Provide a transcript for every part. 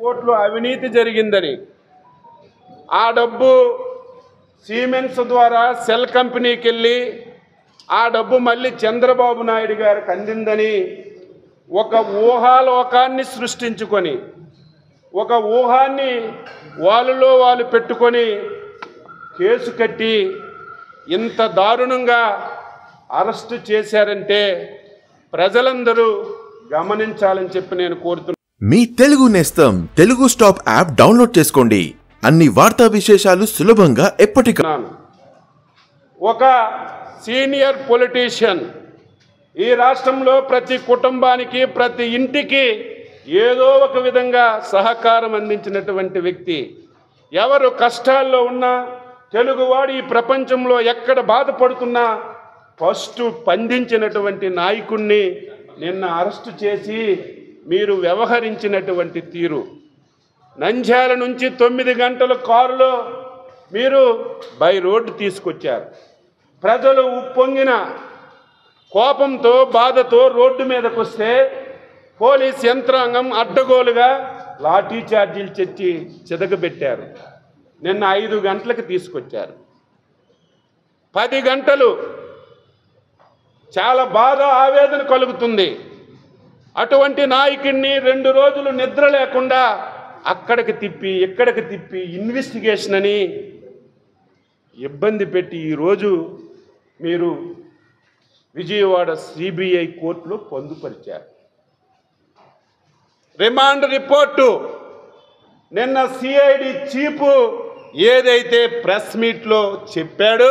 కోట్లు అవినీతి జరిగిందని ఆ డబ్బు సీమెన్స్ ద్వారా సెల్ కంపెనీకి వెళ్ళి ఆ డబ్బు మళ్ళీ చంద్రబాబు నాయుడు గారికి అందిందని ఒక ఊహాలోకాన్ని సృష్టించుకొని ఒక ఊహాన్ని వాళ్ళలో వాళ్ళు పెట్టుకొని కేసు కట్టి ఇంత దారుణంగా అరెస్టు చేశారంటే ప్రజలందరూ గమనించాలని చెప్పి నేను కోరుతున్నాను మీ తెలుగు నేస్తం తెలుగు స్టాప్ యాప్ డౌన్లోడ్ చేసుకోండి అన్ని వార్తా విశేషాలు సులభంగా ఎప్పటికప్పుడు చెప్తున్నాను ఒక సీనియర్ పొలిటీషియన్ ఈ రాష్ట్రంలో ప్రతి కుటుంబానికి ప్రతి ఇంటికి ఏదో ఒక విధంగా సహకారం అందించినటువంటి వ్యక్తి ఎవరు కష్టాల్లో ఉన్నా తెలుగువాడు ఈ ప్రపంచంలో ఎక్కడ బాధపడుతున్నా ఫస్ట్ స్పందించినటువంటి నాయకుణ్ణి నిన్న అరెస్టు చేసి మీరు వ్యవహరించినటువంటి తీరు నంద్యాల నుంచి తొమ్మిది గంటల కారులో మీరు బై రోడ్డు తీసుకొచ్చారు ప్రజలు ఉప్పొంగిన కోపంతో బాధతో రోడ్డు మీదకు వస్తే పోలీస్ యంత్రాంగం అడ్డగోలుగా లాఠీ చార్జీలు తెచ్చి చితకబెట్టారు నిన్న ఐదు గంటలకు తీసుకొచ్చారు పది గంటలు చాలా బాధ ఆవేదన కలుగుతుంది అటువంటి నాయకుడిని రెండు రోజులు నిద్ర లేకుండా అక్కడికి తిప్పి ఇక్కడికి తిప్పి ఇన్వెస్టిగేషన్ అని ఇబ్బంది పెట్టి ఈరోజు మీరు విజయవాడ సిబిఐ కోర్టులో పొందుపరిచారు రిమాండ్ రిపోర్టు నిన్న సిఐడి చీఫ్ ఏదైతే ప్రెస్ మీట్లో చెప్పాడో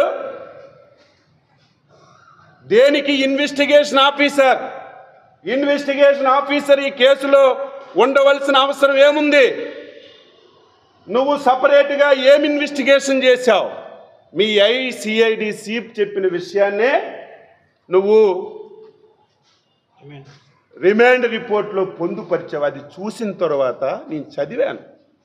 దేనికి ఇన్వెస్టిగేషన్ ఆఫీసర్ ఇన్వెస్టిగేషన్ ఆఫీసర్ ఈ కేసులో ఉండవలసిన అవసరం ఏముంది నువ్వు సపరేట్గా ఏం ఇన్వెస్టిగేషన్ చేశావు మీ ఐసిఐడి చీఫ్ చెప్పిన విషయాన్నే నువ్వు రిమాండ్ రిపోర్ట్లో పొందుపరిచావు అది చూసిన తర్వాత నేను చదివాను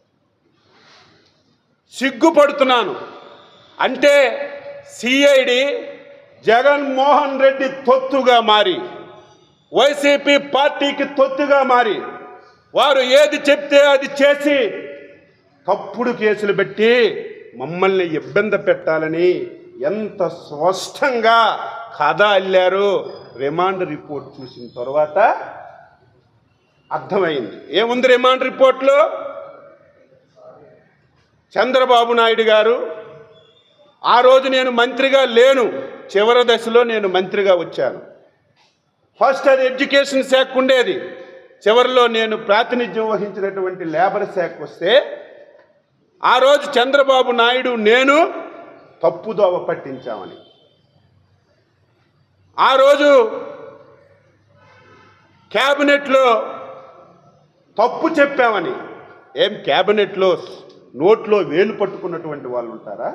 సిగ్గుపడుతున్నాను అంటే సిఐడి జగన్మోహన్ రెడ్డి తొత్తుగా మారి వైసీపీ పార్టీకి తొత్తుగా మారి వారు ఏది చెప్తే అది చేసి తప్పుడు కేసులు పెట్టి మమ్మల్ని ఇబ్బంది పెట్టాలని ఎంత స్పష్టంగా కథ అల్లారు రిమాండ్ రిపోర్ట్ చూసిన తర్వాత అర్థమైంది ఏముంది రిమాండ్ రిపోర్ట్లో చంద్రబాబు నాయుడు గారు ఆ రోజు నేను మంత్రిగా లేను చివరి దశలో నేను మంత్రిగా వచ్చాను ఫస్ట్ అది ఎడ్యుకేషన్ శాఖ ఉండేది చివరిలో నేను ప్రాతినిధ్యం వహించినటువంటి లేబర్ శాఖ వస్తే ఆ రోజు చంద్రబాబు నాయుడు నేను తప్పుదోవ పట్టించామని ఆ రోజు క్యాబినెట్లో తప్పు చెప్పామని ఏం క్యాబినెట్లో నోట్లో వేలు పట్టుకున్నటువంటి వాళ్ళు ఉంటారా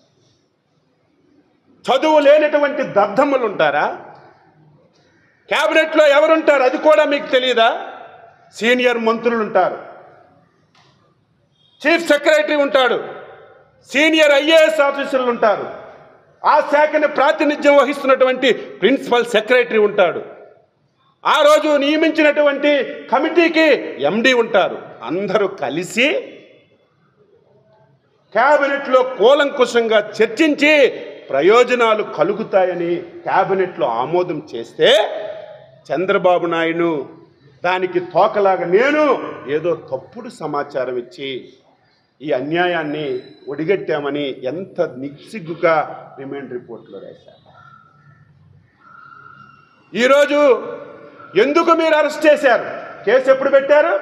చదువు లేనటువంటి దద్దమ్మలు ఉంటారా క్యాబినెట్లో ఎవరుంటారు అది కూడా మీకు తెలియదా సీనియర్ మంత్రులు ఉంటారు చీఫ్ సెక్రటరీ ఉంటాడు సీనియర్ ఐఏఎస్ ఆఫీసర్లు ఉంటారు ఆ శాఖని ప్రాతినిధ్యం వహిస్తున్నటువంటి ప్రిన్సిపల్ సెక్రటరీ ఉంటాడు ఆ రోజు నియమించినటువంటి కమిటీకి ఎండి ఉంటారు అందరూ కలిసి క్యాబినెట్లో కూలంకుషంగా చర్చించి ప్రయోజనాలు కలుగుతాయని క్యాబినెట్లో ఆమోదం చేస్తే చంద్రబాబు నాయుడు దానికి తోకలాగా నేను ఏదో తప్పుడు సమాచారం ఇచ్చి ఈ అన్యాయాన్ని ఒడిగట్టామని ఎంత నిస్సిగ్గుగా రిమైండ్ రిపోర్ట్లో రాశారు ఈరోజు ఎందుకు మీరు అరెస్ట్ చేశారు కేసు ఎప్పుడు పెట్టారు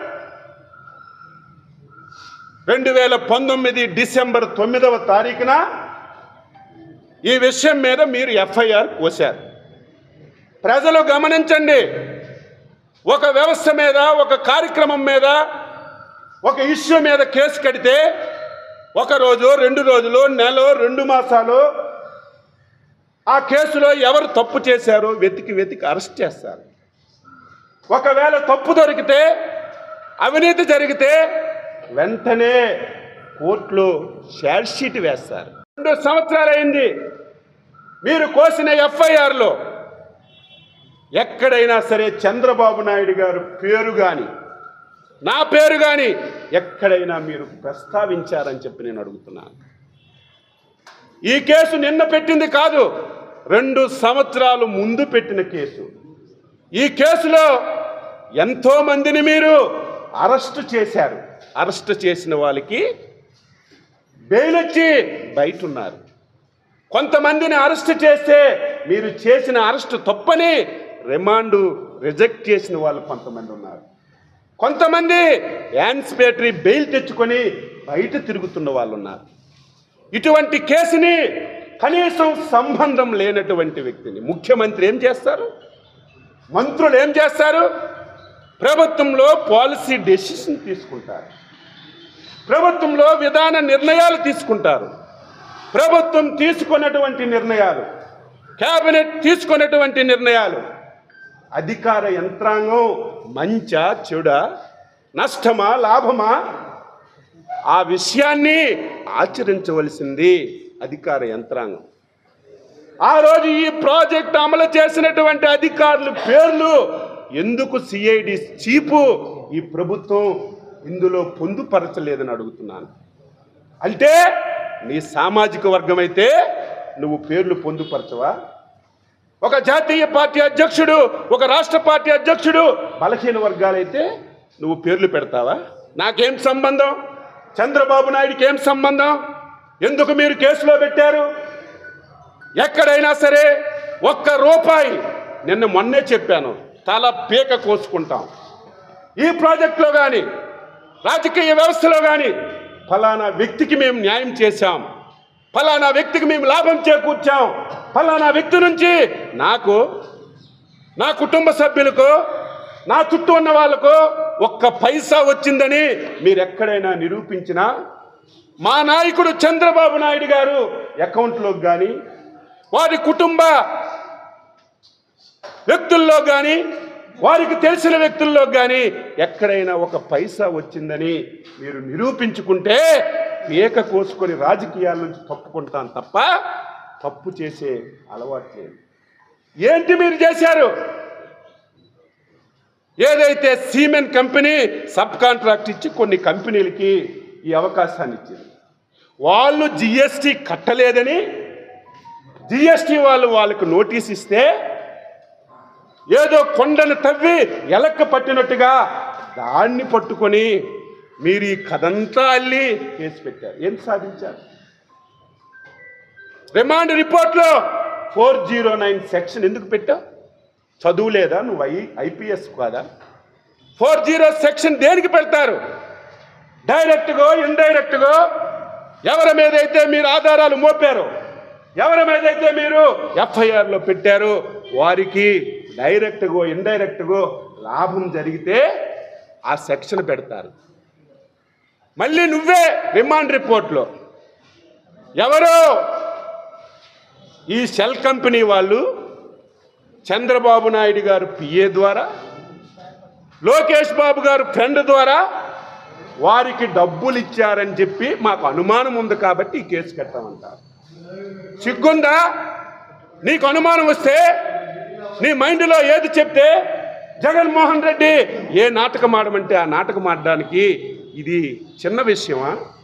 రెండు వేల పంతొమ్మిది డిసెంబర్ తొమ్మిదవ తారీఖున ఈ విషయం మీద మీరు ఎఫ్ఐఆర్ కోశారు ప్రజలు గమనించండి ఒక వ్యవస్థ మీద ఒక కార్యక్రమం మీద ఒక ఇష్యూ మీద కేసు కడితే ఒక రోజు రెండు రోజులు నెల రెండు మాసాలు ఆ కేసులో ఎవరు తప్పు చేశారో వెతికి వెతికి అరెస్ట్ చేస్తారు ఒకవేళ తప్పు దొరికితే అవినీతి జరిగితే వెంటనే కోర్టులో షార్ట్ షీట్ వేస్తారు రెండు సంవత్సరాలైంది మీరు కోసిన ఎఫ్ఐఆర్లో ఎక్కడైనా సరే చంద్రబాబు నాయుడు గారు పేరు కానీ నా పేరు కానీ ఎక్కడైనా మీరు ప్రస్తావించారని చెప్పి నేను అడుగుతున్నాను ఈ కేసు నిన్న పెట్టింది కాదు రెండు సంవత్సరాలు ముందు పెట్టిన కేసు ఈ కేసులో ఎంతో మందిని మీరు అరెస్ట్ చేశారు అరెస్ట్ చేసిన వాళ్ళకి బెయిల్ వచ్చి బయట ఉన్నారు కొంతమందిని అరెస్ట్ చేస్తే మీరు చేసిన అరెస్ట్ తప్పని రిమాండ్ రిజెక్ట్ చేసిన వాళ్ళు కొంతమంది ఉన్నారు కొంతమంది యాన్స్పేటరీ బెయిల్ తెచ్చుకొని బయట తిరుగుతున్న వాళ్ళు ఉన్నారు ఇటువంటి కేసుని కనీసం సంబంధం లేనటువంటి వ్యక్తిని ముఖ్యమంత్రి ఏం చేస్తారు మంత్రులు ఏం చేస్తారు ప్రభుత్వంలో పాలసీ డెసిషన్ తీసుకుంటారు ప్రభుత్వంలో విధాన నిర్ణయాలు తీసుకుంటారు ప్రభుత్వం తీసుకున్నటువంటి నిర్ణయాలు కేబినెట్ తీసుకున్నటువంటి నిర్ణయాలు అధికార యంత్రాంగం మంచా చెడా నష్టమా లాభమా ఆ విషయాన్ని ఆచరించవలసింది అధికార యంత్రాంగం ఆ రోజు ఈ ప్రాజెక్ట్ అమలు చేసినటువంటి అధికారుల పేర్లు ఎందుకు సిఐడి చీపు ఈ ప్రభుత్వం ఇందులో పొందుపరచలేదని అడుగుతున్నాను అంటే నీ సామాజిక వర్గం అయితే నువ్వు పేర్లు పొందుపరచవా ఒక జాతీయ పార్టీ అధ్యక్షుడు ఒక రాష్ట్ర పార్టీ అధ్యక్షుడు బలహీన వర్గాలైతే నువ్వు పేర్లు పెడతావా నాకేం సంబంధం చంద్రబాబు నాయుడికి ఏం సంబంధం ఎందుకు మీరు కేసులో పెట్టారు ఎక్కడైనా సరే ఒక్క రూపాయి నిన్న మొన్నే చెప్పాను తల పీక కోసుకుంటాం ఈ ప్రాజెక్టులో కానీ రాజకీయ వ్యవస్థలో కానీ ఫలానా వ్యక్తికి మేము న్యాయం చేశాం ఫలానా వ్యక్తికి మేము లాభం చేకూర్చాం ఫలానా వ్యక్తి నుంచి నాకు నా కుటుంబ సభ్యులకు నా చుట్టూ ఉన్న వాళ్ళకు ఒక్క పైసా వచ్చిందని మీరు ఎక్కడైనా నిరూపించినా మా నాయకుడు చంద్రబాబు నాయుడు గారు అకౌంట్లోకి కానీ వారి కుటుంబ వ్యక్తుల్లో కానీ వారికి తెలిసిన వ్యక్తుల్లో కానీ ఎక్కడైనా ఒక పైసా వచ్చిందని మీరు నిరూపించుకుంటే పీక కోసుకొని రాజకీయాల నుంచి తప్పుకుంటాను తప్ప తప్పు చేసే అలవాటు లేదు ఏంటి మీరు చేశారు ఏదైతే సీమెన్ కంపెనీ సబ్ కాంట్రాక్ట్ ఇచ్చి కొన్ని కంపెనీలకి ఈ అవకాశాన్ని ఇచ్చింది వాళ్ళు జిఎస్టి కట్టలేదని జిఎస్టి వాళ్ళు వాళ్ళకు నోటీస్ ఇస్తే ఏదో కొండను తవ్వి ఎలక్క పట్టినట్టుగా దాన్ని పట్టుకొని మీరు ఈ కథంతా అల్లి కేసు పెట్టారు ఏం సాధించారు రిమాండ్ రిపోర్ట్లో ఫోర్ జీరో నైన్ సెక్షన్ ఎందుకు పెట్టావు చదువు లేదా నువ్వు ఐ ఐపీఎస్ కాదా ఫోర్ జీరో సెక్షన్ దేనికి పెడతారు డైరెక్ట్గో ఇండైరెక్ట్గో ఎవరి మీద అయితే మీరు ఆధారాలు మోపారో ఎవరి మీద అయితే మీరు ఎఫ్ఐఆర్లో పెట్టారో వారికి డైరెక్ట్గో ఇండైరెక్ట్గో లాభం జరిగితే ఆ సెక్షన్ పెడతారు మళ్ళీ నువ్వే రిమాండ్ రిపోర్ట్లో ఎవరో ఈ సెల్ కంపెనీ వాళ్ళు చంద్రబాబు నాయుడు గారు పిఏ ద్వారా లోకేష్ బాబు గారు ఫ్రెండ్ ద్వారా వారికి డబ్బులు ఇచ్చారని చెప్పి మాకు అనుమానం ఉంది కాబట్టి ఈ కేసు కట్టామంటారు సిగ్గుందా నీకు అనుమానం వస్తే నీ మైండ్లో ఏది చెప్తే జగన్మోహన్ రెడ్డి ఏ నాటకం ఆడమంటే ఆ నాటకం ఆడడానికి ఇది చిన్న విషయమా